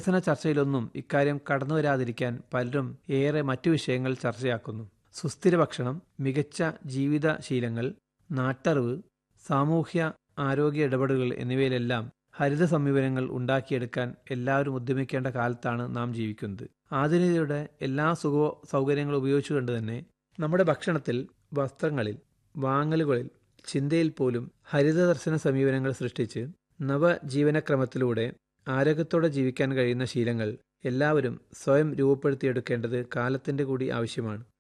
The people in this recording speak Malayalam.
വികസന ചർച്ചയിലൊന്നും ഇക്കാര്യം കടന്നുവരാതിരിക്കാൻ പലരും ഏറെ മറ്റു വിഷയങ്ങൾ ചർച്ചയാക്കുന്നു സുസ്ഥിര ഭക്ഷണം മികച്ച ജീവിത ശീലങ്ങൾ നാട്ടറിവ് സാമൂഹ്യ ആരോഗ്യ ഇടപെടലുകൾ എന്നിവയിലെല്ലാം ഹരിത സമീപനങ്ങൾ ഉണ്ടാക്കിയെടുക്കാൻ എല്ലാവരും ഉദ്യമിക്കേണ്ട കാലത്താണ് നാം ജീവിക്കുന്നത് ആധുനികതയുടെ എല്ലാ സുഖ സൗകര്യങ്ങളും ഉപയോഗിച്ചുകൊണ്ട് തന്നെ നമ്മുടെ ഭക്ഷണത്തിൽ വസ്ത്രങ്ങളിൽ വാങ്ങലുകളിൽ ചിന്തയിൽ പോലും ഹരിത ദർശന സമീപനങ്ങൾ സൃഷ്ടിച്ച് നവജീവനക്രമത്തിലൂടെ ആരോഗ്യത്തോടെ ജീവിക്കാൻ കഴിയുന്ന ശീലങ്ങൾ എല്ലാവരും സ്വയം രൂപപ്പെടുത്തിയെടുക്കേണ്ടത് കാലത്തിന്റെ കൂടി ആവശ്യമാണ്